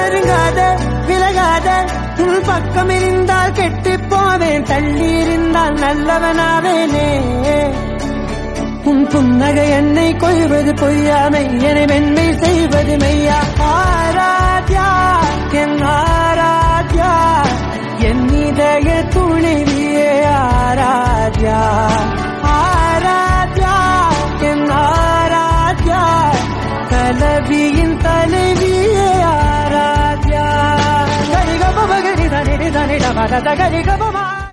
நெருங்காத விலகாத உன் பக்கம் இருந்தால் கெட்டு போவேன் தள்ளி இருந்தால் நல்லவனாவேனே உன் புன்னகை என்னை கொய்வது பொய்யாமை என்னை மென்மை செய்வது மெய்யா ஆராத்யா என் ஆராத்யா என் இதய துணைவியே ஆராத்யா ஆராத்யா என் ஆராத்யா கலவியின் தலைவியே ஆராத்யா கரிகப கரி தனிட தனிட மரத கரிகபமா